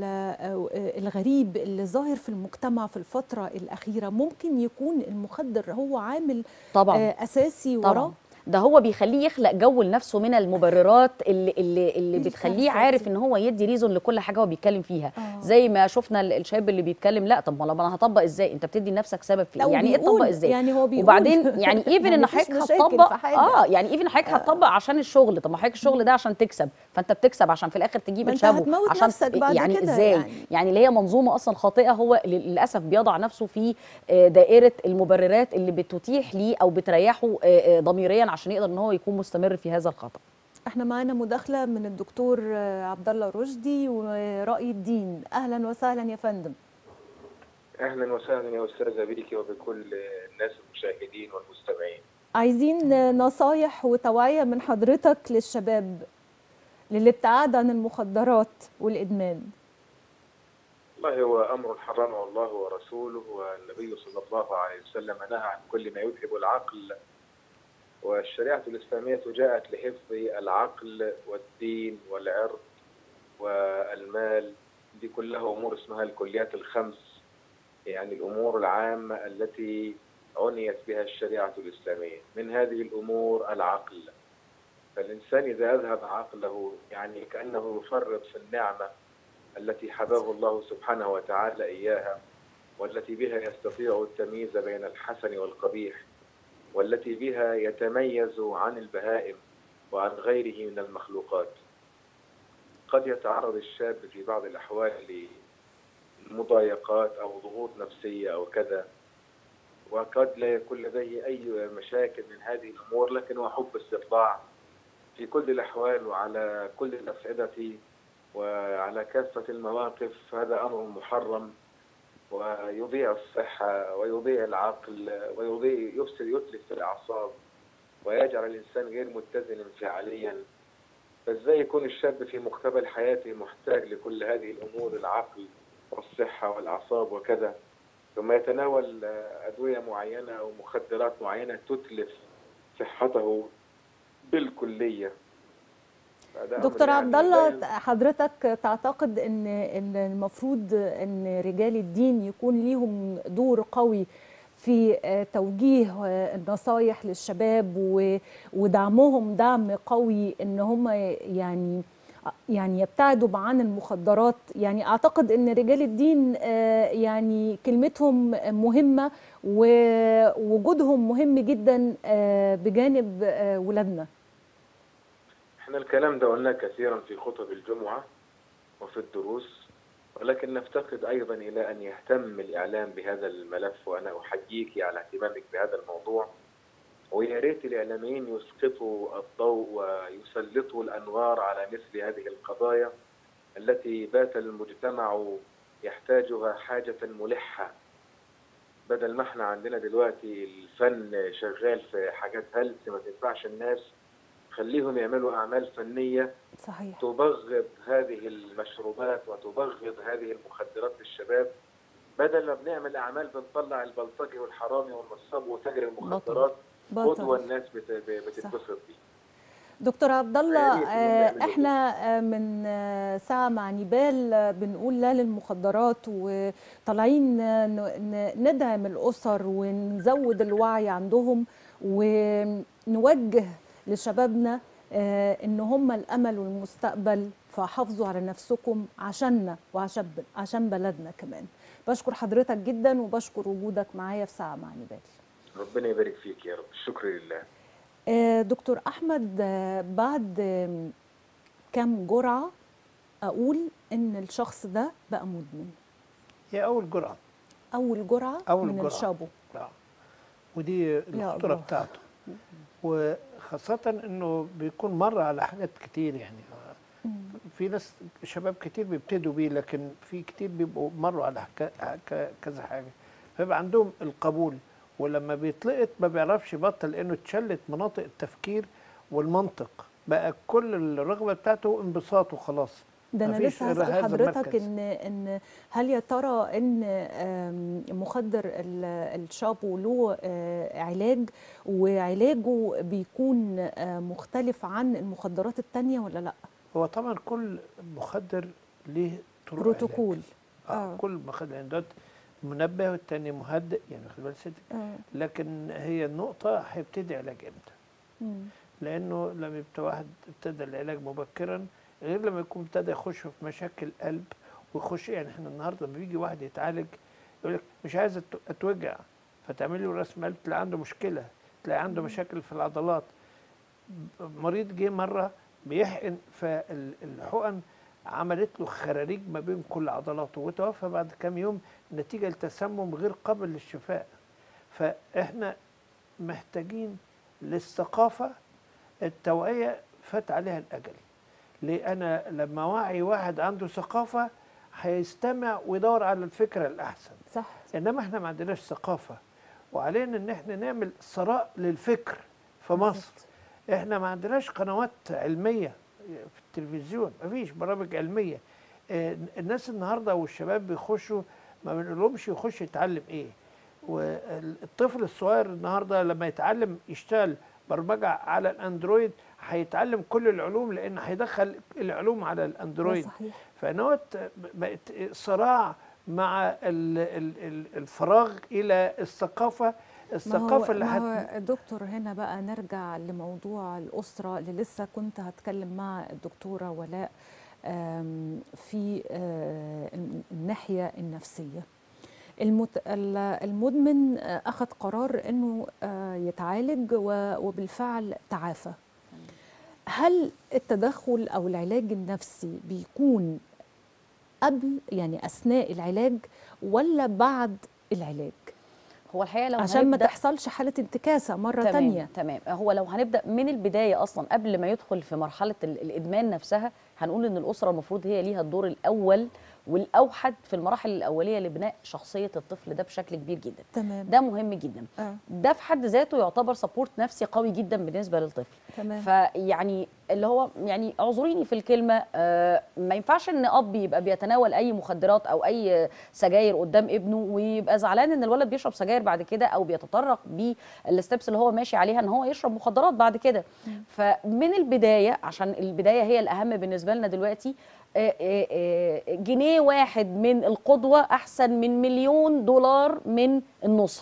والغريب اللي ظاهر في المجتمع في الفترة الأخيرة ممكن يكون المخدر هو عامل طبعاً. آه، أساسي وراه طبعا ده هو بيخليه يخلق جو لنفسه من المبررات اللي اللي, اللي دي بتخليه الكارثة عارف دي. ان هو يدي ريزون لكل حاجه هو بيتكلم فيها آه. زي ما شفنا ال- الشاب اللي بيتكلم لا طب ما انا هطبق ازاي انت بتدي لنفسك سبب في لا، إيه؟ يعني ايه وبيقول- تطبق ازاي يعني هو بيقول. وبعدين يعني ايفن يعني ان مفيش حضرتك مشاكل هتطبق في حاجة. اه يعني ايفن حضرتك هتطبق عشان الشغل طب ما حضرتك الشغل ده عشان تكسب فانت بتكسب عشان في الاخر تجيب ما أنت الشابو هتموت عشان نفسك بعد يعني كده ازاي يعني. يعني اللي هي منظومه اصلا خاطئه هو للاسف بيضع نفسه في آه، دائره المبررات اللي بتتيح ليه او بتريحه آه، آه، ضميريا عشان يقدر ان هو يكون مستمر في هذا الخطا احنا معانا مداخلة من الدكتور آه، عبد الله رشدي ورأي الدين أهلا وسهلا يا فندم اهلا وسهلا يا استاذه بيكي وبكل الناس المشاهدين والمستمعين عايزين آه، نصايح وتوعية من حضرتك للشباب للابتعاد عن المخدرات والإدمان والله هو امر حرمه الله ورسوله والنبي صلى الله عليه وسلم نهى عن كل ما يذهب العقل والشريعه الاسلاميه جاءت لحفظ العقل والدين والعرض والمال دي كلها امور اسمها الكليات الخمس يعني الامور العامه التي عنيت بها الشريعه الاسلاميه من هذه الامور العقل فالانسان اذا اذهب عقله يعني كانه يفرط في النعمه التي حباه الله سبحانه وتعالى اياها والتي بها يستطيع التمييز بين الحسن والقبيح والتي بها يتميز عن البهائم وعن غيره من المخلوقات قد يتعرض الشاب في بعض الاحوال لمضايقات او ضغوط نفسيه او كذا وقد لا يكون لديه اي مشاكل من هذه الامور لكن هو حب استطلاع في كل الاحوال وعلى كل الاصعده وعلى كافه المواقف هذا امر محرم ويضيع الصحه ويضيع العقل ويضيع يفسد يتلف في الاعصاب ويجعل الانسان غير متزن انفعاليا فازاي يكون الشاب في مقتبل حياته محتاج لكل هذه الامور العقل والصحه والاعصاب وكذا ثم يتناول ادويه معينه او مخدرات معينه تتلف صحته بالكليه فده أمر دكتور يعني عبد لا الله يم- حضرتك تعتقد ان ان المفروض ان رجال الدين يكون ليهم دور قوي في آه، توجيه آه، النصايح للشباب و- ودعمهم دعم قوي ان هم يعني يعني يبتعدوا عن المخدرات يعني اعتقد ان رجال الدين آه، يعني كلمتهم مهمه ووجودهم مهم جدا آه، بجانب آه، ولادنا احنا الكلام ده قلناه كثيرا في خطب الجمعة وفي الدروس ولكن نفتقد أيضا إلى أن يهتم الإعلام بهذا الملف وأنا أحييك على اهتمامك بهذا الموضوع ويا ريت الإعلاميين يسقطوا الضوء ويسلطوا الأنوار على مثل هذه القضايا التي بات المجتمع يحتاجها حاجة ملحة بدل ما احنا عندنا دلوقتي الفن شغال في حاجات هلس ما تنفعش الناس خليهم يعملوا أعمال فنية صحيح تبغض هذه المشروبات وتبغض هذه المخدرات للشباب بدل ما بنعمل أعمال بنطلع البلطجي والحرامي والنصاب وتاجر المخدرات بطل. قدوة الناس بت- بتتبسط بيه دكتور عبد الله فيا ريت إنهم آه، يعملوا احنا آه، من آه، ساعه مع نيبال آه، بنقول لا للمخدرات وطالعين آه، ن- ن- ندعم الاسر ونزود الوعي عندهم ونوجه لشبابنا آه، ان هم الامل والمستقبل فحافظوا على نفسكم عشاننا وعشان عشان بلدنا كمان بشكر حضرتك جدا وبشكر وجودك معايا في ساعه مع نيبال ربنا يبارك فيك يا رب الشكر لله آه، دكتور احمد آه، بعد آم، كم جرعه اقول ان الشخص ده بقى مدمن هي اول جرعه اول جرعه أول من جرعة. الشابو آه. ودي الخطوره الله. بتاعته وخاصه انه بيكون مر على حاجات كتير يعني في ناس شباب كتير بيبتدوا بيه لكن في كتير بيبقوا مروا على حكا- حكا- كذا حاجه فيبقى عندهم القبول ولما بيطلقت ما بيعرفش يبطل لانه اتشلت مناطق التفكير والمنطق بقى كل الرغبه بتاعته انبساط وخلاص ده انا مفيش لسه غير هسال هذا حضرتك المركز. ان ان هل يا ترى ان آم، مخدر ال- الشابو له آه، علاج وعلاجه بيكون آه، مختلف عن المخدرات التانية ولا لا هو طبعا كل مخدر ليه طرق بروتوكول علاج. آه. كل مخدر يعني دوت منبه والتاني مهدئ يعني خد بالك ستك آه. لكن هي النقطة هيبتدي علاج امتى؟ مم. لأنه لما يبقى واحد ابتدى العلاج مبكرا غير لما يكون ابتدى يخش في مشاكل قلب ويخش يعني احنا النهارده لما بيجي واحد يتعالج يقول لك مش عايز أت- اتوجع فتعمل له رسم قلب تلاقي عنده مشكلة تلاقي عنده مشاكل في العضلات مريض جه مرة بيحقن فالحقن عملت له خراريج ما بين كل عضلاته وتوفى بعد كام يوم نتيجة لتسمم غير قابل للشفاء فاحنا محتاجين للثقافة التوعية فات عليها الأجل ليه أنا لما وعي واحد عنده ثقافة هيستمع ويدور على الفكرة الأحسن صح إنما احنا ما عندناش ثقافة وعلينا إن احنا نعمل ثراء للفكر في مصر احنا ما عندناش قنوات علمية في التلفزيون ما فيش برامج علمية آه، الناس النهاردة والشباب بيخشوا ما بنقولهمش يخش يتعلم ايه والطفل الصغير النهارده لما يتعلم يشتغل برمجه على الاندرويد هيتعلم كل العلوم لان هيدخل العلوم على الاندرويد صحيح. فنوت بقت صراع مع ال- ال- ال- الفراغ الى الثقافه ما هو, الثقافه اللي ما هت... هو دكتور هنا بقى نرجع لموضوع الأسرة اللي لسه كنت هتكلم مع الدكتورة ولاء آم، في آه، الناحية النفسية المت... ال- المدمن آه، أخذ قرار أنه آه، يتعالج و- وبالفعل تعافى هل التدخل أو العلاج النفسي بيكون قبل يعني أثناء العلاج ولا بعد العلاج هو الحقيقه لو عشان ما هنبدأ- تحصلش حالة انتكاسة مرة تمام تانية تمام هو لو هنبدا من البدايه اصلا قبل ما يدخل في مرحله ال- الادمان نفسها هنقول ان الاسره المفروض هي ليها الدور الاول والاوحد في المراحل الاوليه لبناء شخصيه الطفل ده بشكل كبير جدا تمام ده مهم جدا آه. ده في حد ذاته يعتبر سبورت نفسي قوي جدا بالنسبه للطفل تمام فيعني اللي هو يعني اعذريني في الكلمه آه ما ينفعش ان اب يبقى بيتناول اي مخدرات او اي سجاير قدام ابنه ويبقى زعلان ان الولد بيشرب سجاير بعد كده او بيتطرق بالستبس اللي هو ماشي عليها ان هو يشرب مخدرات بعد كده فمن البدايه عشان البدايه هي الاهم بالنسبه لنا دلوقتي آه، آه، آه، جنيه واحد من القدوه احسن من مليون دولار من النصح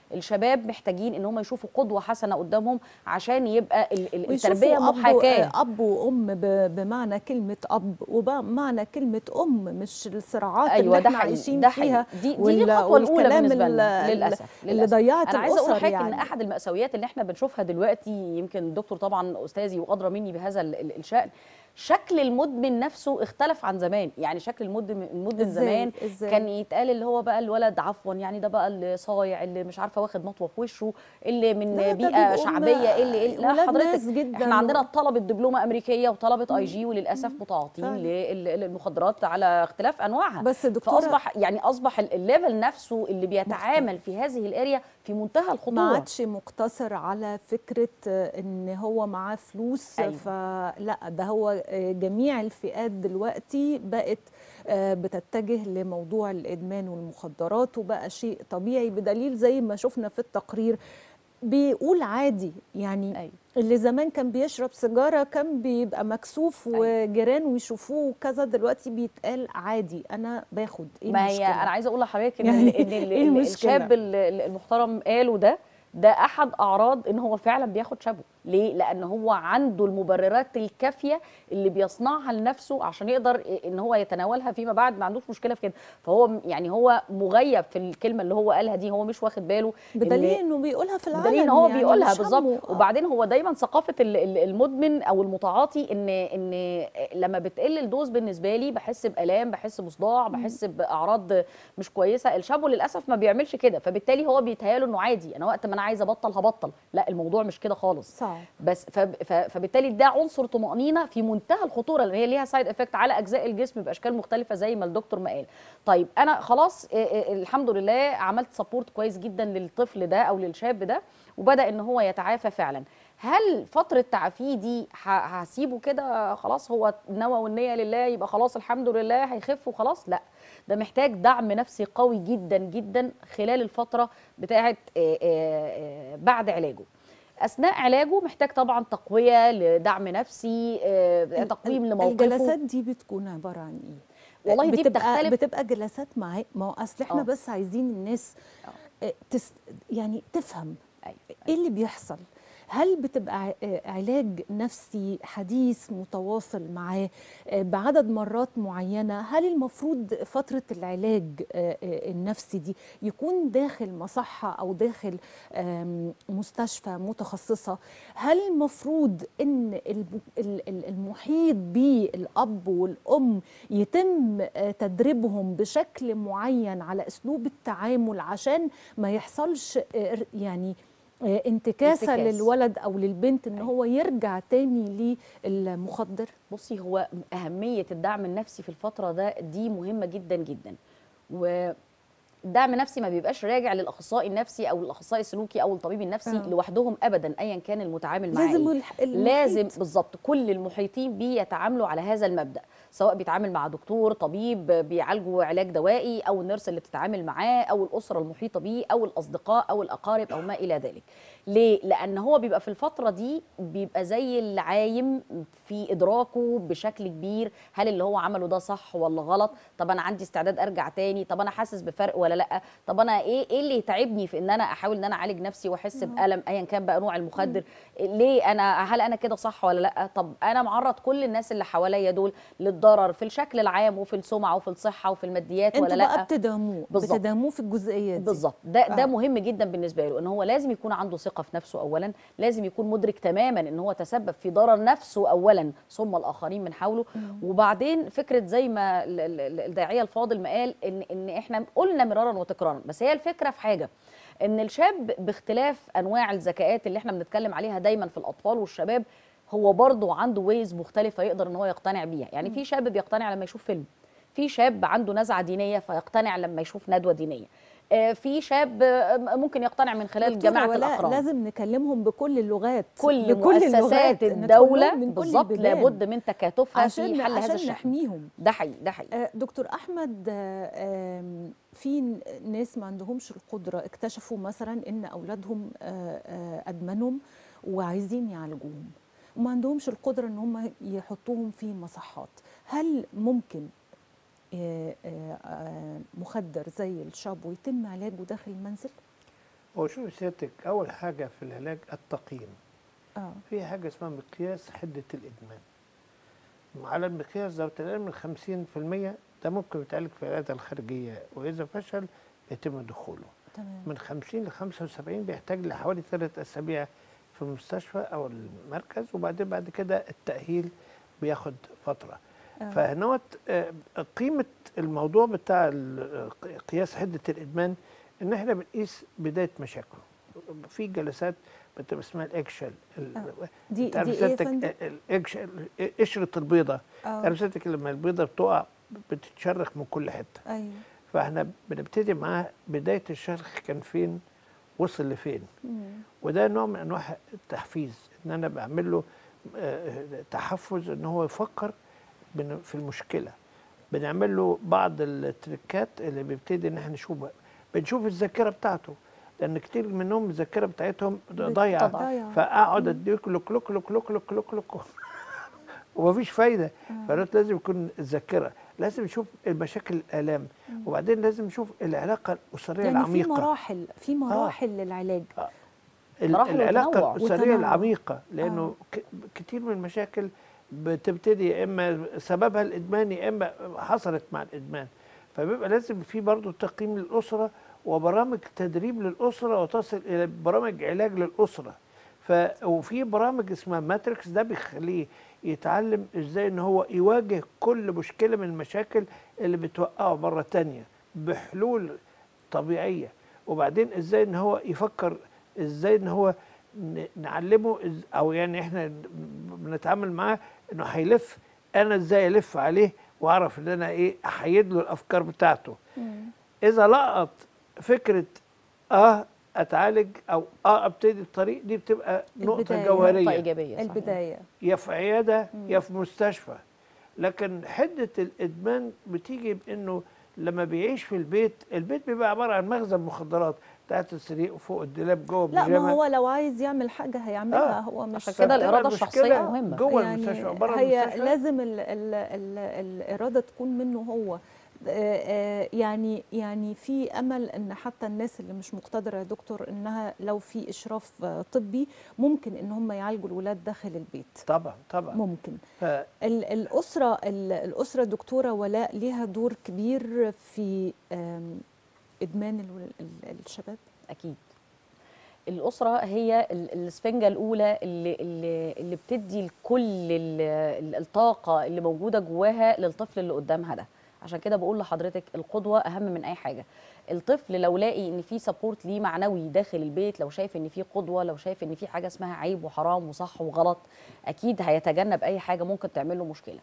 الشباب محتاجين ان هم يشوفوا قدوه حسنه قدامهم عشان يبقى ال- ال- ويشوفوا التربيه أب- محاكاه اب وام ب- بمعنى كلمه اب وبمعنى كلمه ام مش الصراعات ايوه اللي ده احنا حقيقي عايشين ده فيها حقيقي دي دي وال- الخطوه الاولى والكلام بالنسبه ال- لنا ال- للاسف اللي للأسف. ضيعت انا عايزه اقول الأسر لحضرتك ان يعني. احد الماساويات اللي احنا بنشوفها دلوقتي يمكن الدكتور طبعا استاذي وادرى مني بهذا ال- ال- الشان شكل المدمن نفسه اختلف عن زمان يعني شكل المدمن المدمن إزاي؟ زمان إزاي؟ كان يتقال اللي هو بقى الولد عفوا يعني ده بقى اللي صايع اللي مش عارفه واخد مطوه في وشه اللي من لا، ده بيئه بيبقوا شعبيه اللي, اللي لا ولاد حضرتك ناس جداً احنا عندنا و- طلبه دبلومه امريكيه وطلبه اي جي وللاسف متعاطين فعلا. لل- للمخدرات على اختلاف انواعها بس دكتورة- فاصبح يعني اصبح ال- الليفل نفسه اللي بيتعامل في هذه الاريا في منتهى ما الخطوره عادش مقتصر على فكرة آه، ان هو معاه فلوس أيوة. فلا ده هو آه، جميع الفئات دلوقتي بقت آه، بتتجه لموضوع الادمان والمخدرات وبقى شيء طبيعي بدليل زي ما شفنا في التقرير بيقول عادي يعني أيوة. اللي زمان كان بيشرب سيجاره كان بيبقى مكسوف وجيرانه يشوفوه وكذا دلوقتي بيتقال عادي انا باخد ايه ما هي المشكلة؟ انا عايزه اقول لحضرتك ان, يعني إن ال- إيه ال- المشكلة؟ الشاب ال- ال- المحترم قاله ده ده احد اعراض ان هو فعلا بياخد شابه ليه لان هو عنده المبررات الكافيه اللي بيصنعها لنفسه عشان يقدر ان هو يتناولها فيما بعد ما عندوش مشكله في كده فهو م- يعني هو مغيب في الكلمه اللي هو قالها دي هو مش واخد باله إن- بدليل انه بيقولها في العالم بدليل ان هو يعني بيقولها مش بالظبط همه. وبعدين هو دايما ثقافه ال- ال- المدمن او المتعاطي ان ان لما بتقل الدوز بالنسبه لي بحس بالام بحس بصداع بحس باعراض مش كويسه الشابو للاسف ما بيعملش كده فبالتالي هو بيتهياله انه عادي انا وقت ما انا عايزه ابطل هبطل لا الموضوع مش كده خالص صعب بس فب- ف- فبالتالي ده عنصر طمانينه في منتهى الخطوره لان هي ليها سايد افكت على اجزاء الجسم باشكال مختلفه زي ما الدكتور ما قال طيب انا خلاص آه، آه، الحمد لله عملت سبورت كويس جدا للطفل ده او للشاب ده وبدا ان هو يتعافى فعلا هل فترة تعافيه دي ه- هسيبه كده خلاص هو نوى والنية لله يبقى خلاص الحمد لله هيخف وخلاص لا ده محتاج دعم نفسي قوي جدا جدا خلال الفترة بتاعت آه، آه، آه، بعد علاجه اثناء علاجه محتاج طبعا تقويه لدعم نفسي آه، تقويم لموقفه الجلسات دي بتكون عباره عن ايه والله دي بتبقى بتختلف. بتبقى جلسات معاه ما هو اصل احنا آه. بس عايزين الناس آه، تس يعني تفهم ايه اللي بيحصل هل بتبقى ع- آه، علاج نفسي حديث متواصل معاه آه، بعدد مرات معينه هل المفروض فتره العلاج آه، آه، النفسي دي يكون داخل مصحه او داخل آم، مستشفى متخصصه هل المفروض ان الب- ال- ال- المحيط بالاب والام يتم آه، تدريبهم بشكل معين على اسلوب التعامل عشان ما يحصلش آه، يعني آه، انتكاسه انتكاس. للولد او للبنت ان هو يرجع تاني للمخدر بصي هو أهمية الدعم النفسي في الفترة ده دي مهمة جدا جدا والدعم النفسي ما بيبقاش راجع للأخصائي النفسي أو الأخصائي السلوكي أو الطبيب النفسي آه. لوحدهم أبدا أيا كان المتعامل معاه لازم إيه. الح- المحيط. لازم بالظبط كل المحيطين بيه يتعاملوا على هذا المبدأ سواء بيتعامل مع دكتور طبيب بيعالجه علاج دوائي أو النيرس اللي بتتعامل معاه أو الأسرة المحيطة بيه أو الأصدقاء أو الأقارب أو ما إلى ذلك ليه؟ لأن هو بيبقى في الفترة دي بيبقى زي اللي عايم في إدراكه بشكل كبير هل اللي هو عمله ده صح ولا غلط؟ طب أنا عندي استعداد أرجع تاني؟ طب أنا حاسس بفرق ولا لأ؟ طب أنا إيه إيه اللي يتعبني في إن أنا أحاول إن أنا أعالج نفسي وأحس بألم أيا كان بقى نوع المخدر؟ ليه أنا هل أنا كده صح ولا لأ؟ طب أنا معرض كل الناس اللي حواليا دول للضرر في الشكل العام وفي السمعة وفي الصحة وفي الماديات ولا انتوا لأ؟ بقى بتدعموه بالظبط. بتدعموه في الجزئيه دي بالظبط ده ده آه. مهم جدا بالنسبه له ان هو لازم يكون عنده ثقه في نفسه اولا لازم يكون مدرك تماما ان هو تسبب في ضرر نفسه اولا ثم الاخرين من حوله وبعدين فكره زي ما ال- ال- ال- الداعيه الفاضل ما قال ان ان احنا قلنا مرارا وتكرارا بس هي الفكره في حاجه ان الشاب باختلاف انواع الذكاءات اللي احنا بنتكلم عليها دايما في الاطفال والشباب هو برضه عنده ويز مختلفه يقدر ان هو يقتنع بيها يعني في شاب بيقتنع لما يشوف فيلم في شاب عنده نزعه دينيه فيقتنع لما يشوف ندوه دينيه آه، في شاب آه، ممكن يقتنع من خلال دكتورة جماعه ولاء، الأقران لازم نكلمهم بكل اللغات كل بكل مؤسسات اللغات، ندخل الدوله لهم من كل بالظبط البلدان. لابد من تكاتفها عشان في حل هذا عشان الشأن نحميهم ده حقيقي ده حقيقي آه، دكتور احمد آه، آم، في ن- ناس ما عندهمش القدره اكتشفوا مثلا ان اولادهم آه، آه، ادمنهم وعايزين يعالجوهم وما عندهمش القدره ان هم يحطوهم في مصحات هل ممكن آه، آه، آه، مخدر زي الشابو يتم علاجه داخل المنزل هو شوف سيادتك اول حاجه في العلاج التقييم اه في حاجه اسمها مقياس حده الادمان على المقياس ده بتلاقي من 50% ده ممكن يتعالج في العياده الخارجيه واذا فشل يتم دخوله تمام من 50 ل 75 بيحتاج لحوالي ثلاث اسابيع في المستشفى او المركز وبعدين بعد كده التاهيل بياخد فتره آه. فهنوت آه، قيمه الموضوع بتاع ال- قياس حده الادمان ان احنا بنقيس بدايه مشاكله في جلسات بتبقى اسمها الاكشل ال- آه. دي- تعرف دي إيه يا سيادتك فندم؟ الاكشل قشره البيضه آه. تعرف سيادتك لما البيضه بتقع بتتشرخ من كل حته ايوه فاحنا بنبتدي معاه بدايه الشرخ كان فين وصل لفين مم. وده نوع من انواع التحفيز ان انا بعمل له آه، تحفز ان هو يفكر بن- في المشكله بنعمل له بعض التريكات اللي بيبتدي ان احنا نشوف بنشوف الذاكره بتاعته لان كتير منهم الذاكره بتاعتهم ضايعه ضايعة. فاقعد اديك لك لك لك لك لك لك لك ومفيش فايده فقلت لازم يكون الذاكره لازم نشوف المشاكل الالام وبعدين لازم نشوف العلاقه الاسريه يعني في العميقه مراحل في مراحل للعلاج ال- مراحل العلاقه وتنوع. الاسريه وتنوع. العميقه لانه ك- كتير من المشاكل بتبتدي يا اما سببها الادمان يا اما حصلت مع الادمان فبيبقى لازم في برضه تقييم للاسره وبرامج تدريب للاسره وتصل الى برامج علاج للاسره ف وفي برامج اسمها ماتريكس ده بيخليه يتعلم ازاي ان هو يواجه كل مشكله من المشاكل اللي بتوقعه مره تانية بحلول طبيعيه وبعدين ازاي ان هو يفكر ازاي ان هو ن- نعلمه إز- او يعني احنا بنتعامل معاه انه هيلف انا ازاي الف عليه واعرف ان انا ايه احيد له الافكار بتاعته اذا لقط فكره اه اتعالج او اه ابتدي الطريق دي بتبقى نقطه البداية. جوهريه نقطة إيجابية، صحيح. البدايه يا في عياده يا في مستشفى لكن حده الادمان بتيجي بانه لما بيعيش في البيت البيت بيبقى عباره عن مخزن مخدرات تحت السرير وفوق الدولاب جوه لا ما بيجامة. هو لو عايز يعمل حاجه هيعملها آه. هو مش عشان كده فبتبقى الإرادة المشكلة الشخصية مهمة. جوه يعني المستشفى بره هي المستشفى لازم ال ال ال الاراده تكون منه هو آه، آه، يعني يعني في امل ان حتى الناس اللي مش مقتدره يا دكتور انها لو في اشراف آه، طبي ممكن ان هم يعالجوا الولاد داخل البيت طبعا طبعا ممكن ف... ال- الأسرة ال- الأسرة دكتورة ولاء ليها دور كبير في آم، إدمان الول- ال- الشباب اكيد الاسره هي ال- الاسفنجه الاولى اللي اللي, اللي بتدي كل الطاقه اللي موجوده جواها للطفل اللي قدامها ده عشان كده بقول لحضرتك القدوه اهم من اي حاجه الطفل لو لاقي ان في سبورت ليه معنوي داخل البيت لو شايف ان في قدوه لو شايف ان في حاجه اسمها عيب وحرام وصح وغلط اكيد هيتجنب اي حاجه ممكن تعمل له مشكله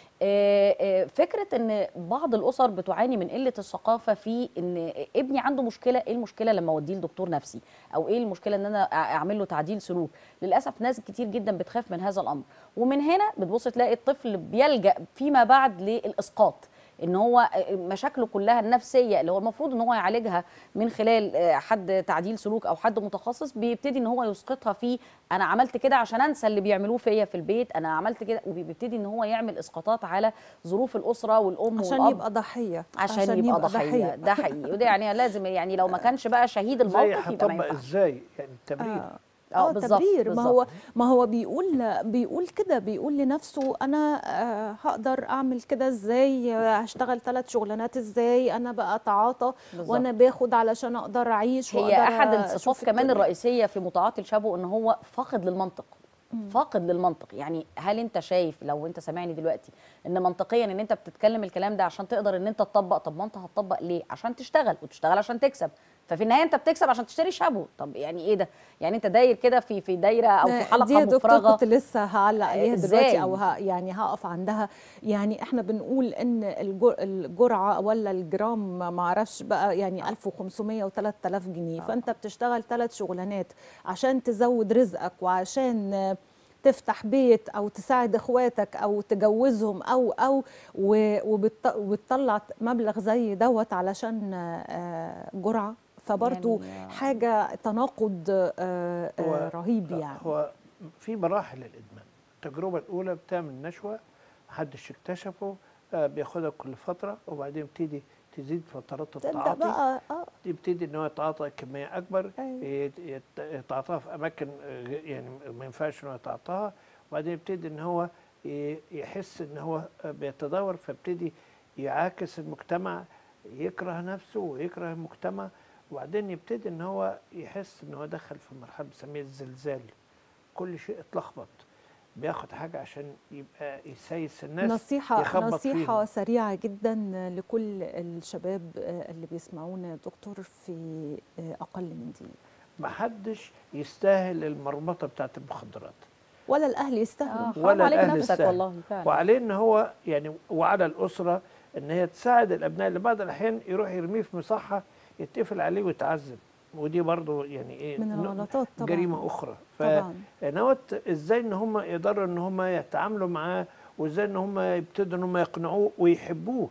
آه، آه، فكره ان بعض الاسر بتعاني من قله الثقافه في ان ابني عنده مشكله ايه المشكله لما اوديه لدكتور نفسي او ايه المشكله ان انا أع- اعمل له تعديل سلوك للاسف ناس كتير جدا بتخاف من هذا الامر ومن هنا بتبص تلاقي الطفل بيلجا فيما بعد للاسقاط ان هو مشاكله كلها النفسيه اللي هو المفروض ان هو يعالجها من خلال آه، حد تعديل سلوك او حد متخصص بيبتدي ان هو يسقطها في انا عملت كده عشان انسى اللي بيعملوه فيا في البيت انا عملت كده وبيبتدي ان هو يعمل اسقاطات على ظروف الاسره والام عشان والاب يبقى ضحية عشان, عشان يبقى, ضحيه ده حقيقي وده يعني لازم يعني لو ما كانش بقى شهيد ازاي الموقف يبقى ما هطبق ينفعش ازاي يعني التمرين آه. آه، اه بالظبط، تبرير ما بالظبط. هو ما هو بيقول بيقول كده بيقول لنفسه انا آه، هقدر اعمل كده ازاي آه، هشتغل ثلاث شغلانات ازاي انا بقى اتعاطى بالظبط. وانا باخد علشان اقدر اعيش هي وأقدر احد أشوف الصفات كمان الدنيا. الرئيسيه في متعاطي الشابو ان هو فاقد للمنطق فاقد للمنطق يعني هل انت شايف لو انت سامعني دلوقتي ان منطقيا ان انت بتتكلم الكلام ده عشان تقدر ان انت تطبق طب ما انت هتطبق ليه عشان تشتغل وتشتغل عشان تكسب ففي النهايه انت بتكسب عشان تشتري شابو طب يعني ايه ده يعني انت داير كده في في دايره او في حلقه دي يا دكتور مفرغه كنت لسه هعلق عليها إزاي؟ دلوقتي او ه... يعني هقف عندها يعني احنا بنقول ان الجر... الجرعه ولا الجرام ما اعرفش بقى يعني 1500 و3000 جنيه فانت بتشتغل ثلاث شغلانات عشان تزود رزقك وعشان آه، تفتح بيت او تساعد اخواتك او تجوزهم او او و- وبت- وبتطلع مبلغ زي دوت علشان آه، جرعه فبرضه يعني- حاجه تناقض آه، هو- آه، رهيب يعني هو في مراحل الادمان التجربه الاولى بتعمل نشوه محدش اكتشفه آه، بياخدها كل فتره وبعدين يبتدي تزيد فترات تبدا التعاطي بقى اه يبتدي ان هو يتعاطى كميه اكبر يت- يت- يتعاطاها في اماكن آه، غ- يعني ما ينفعش ان هو يتعاطاها وبعدين يبتدي ان هو ي- يحس ان هو آه، بيتدهور فيبتدي يعاكس المجتمع يكره نفسه ويكره المجتمع وبعدين يبتدي ان هو يحس ان هو دخل في مرحله بنسميها الزلزال كل شيء اتلخبط بياخد حاجه عشان يبقى يسيس الناس نصيحة يخبط نصيحة فيهم. سريعة جدا لكل الشباب اللي بيسمعونا يا دكتور في أقل من دقيقة محدش يستاهل المرمطه بتاعت المخدرات ولا الأهل يستاهلوا ولا الأهل نفسك يستاهل. والله فعلا. وعليه ان هو يعني وعلى الاسره ان هي تساعد الابناء اللي بعض الاحيان يروح يرميه في مصحه يتقفل عليه ويتعذب ودي برضو يعني ايه من نوع- الغلطات طبعا جريمه اخرى طبعا فنوت ازاي ان هم يقدروا ان هم يتعاملوا معاه وازاي ان هم يبتدوا ان هم يقنعوه ويحبوه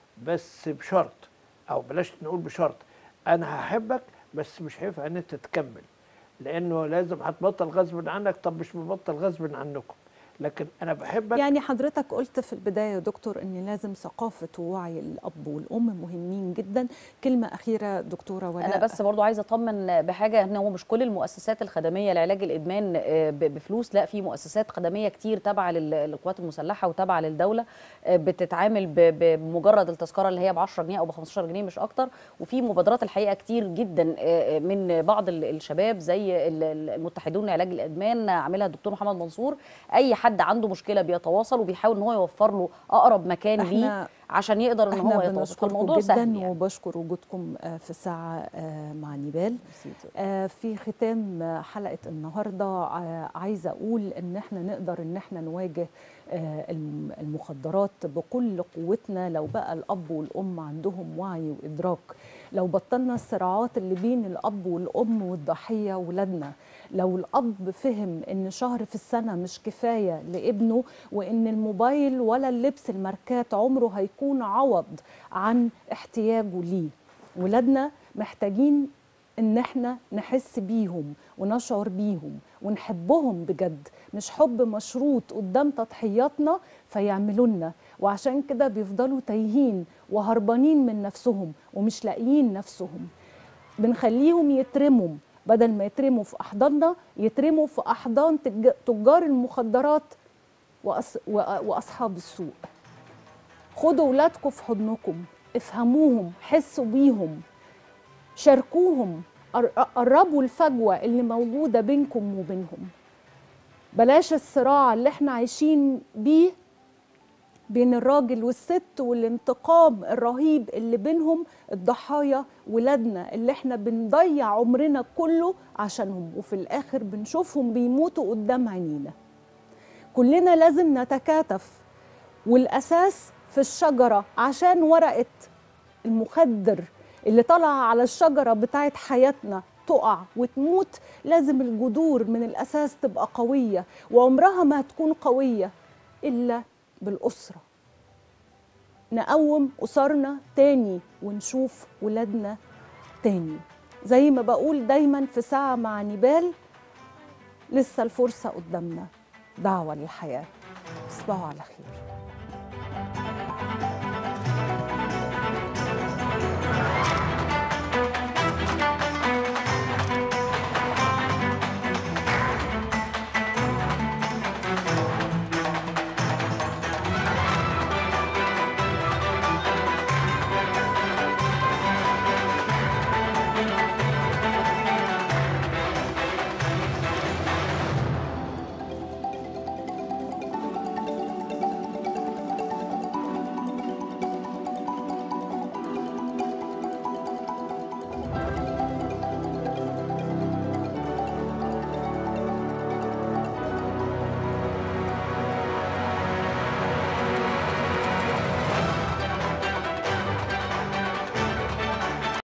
بس بشرط او بلاش نقول بشرط انا هحبك بس مش هينفع ان انت تكمل لانه لازم هتبطل غصب عنك طب مش مبطل غصب عنكم لكن انا بحبك يعني حضرتك قلت في البداية يا دكتور أن لازم ثقافة ووعي الأب والأم مهمين جدا كلمة أخيرة دكتورة ولاء انا بس برضو عايزه اطمن بحاجه ان هو مش كل المؤسسات الخدميه لعلاج الادمان آه، ب- بفلوس لا في مؤسسات خدميه كتير تابعه لل- للقوات المسلحه وتابعه للدوله آه، بتتعامل ب- ب- بمجرد التذكره اللي هي ب 10 جنيه او ب 15 جنيه مش اكتر وفي مبادرات الحقيقه كتير جدا آه، من بعض ال- الشباب زي ال- ال- المتحدون لعلاج الادمان عاملها الدكتور محمد منصور اي حد عنده مشكله بيتواصل وبيحاول ان هو يوفر له اقرب مكان ليه عشان يقدر ان هو احنا يتواصل بنشكركم فالموضوع جدا سهل يعني. وبشكر وجودكم آه، في الساعة آه، مع نيبال آه، في ختام آه، حلقة النهاردة آه، عايزة أقول إن احنا نقدر إن احنا نواجه آه، الم- المخدرات بكل قوتنا لو بقى الأب والأم عندهم وعي وإدراك لو بطلنا الصراعات اللي بين الأب والأم والضحية ولادنا لو الأب فهم إن شهر في السنة مش كفاية لابنه وإن الموبايل ولا اللبس الماركات عمره هيكون عوض عن احتياجه ليه ولادنا محتاجين ان احنا نحس بيهم ونشعر بيهم ونحبهم بجد مش حب مشروط قدام تضحياتنا فيعملوا لنا وعشان كده بيفضلوا تايهين وهربانين من نفسهم ومش لاقيين نفسهم بنخليهم يترموا بدل ما يترموا في احضاننا يترموا في احضان تج- تجار المخدرات وأص... وأ- واصحاب السوق خدوا ولادكم في حضنكم افهموهم حسوا بيهم شاركوهم قر- قربوا الفجوة اللي موجودة بينكم وبينهم بلاش الصراع اللي احنا عايشين بيه بين الراجل والست والانتقام الرهيب اللي بينهم الضحايا ولادنا اللي احنا بنضيع عمرنا كله عشانهم وفي الاخر بنشوفهم بيموتوا قدام عينينا كلنا لازم نتكاتف والاساس في الشجره عشان ورقه المخدر اللي طالعه على الشجره بتاعت حياتنا تقع وتموت لازم الجذور من الاساس تبقى قويه وعمرها ما هتكون قويه الا بالاسره نقوم اسرنا تاني ونشوف ولادنا تاني زي ما بقول دايما في ساعه مع نيبال لسه الفرصه قدامنا دعوه للحياه تصبحوا على خير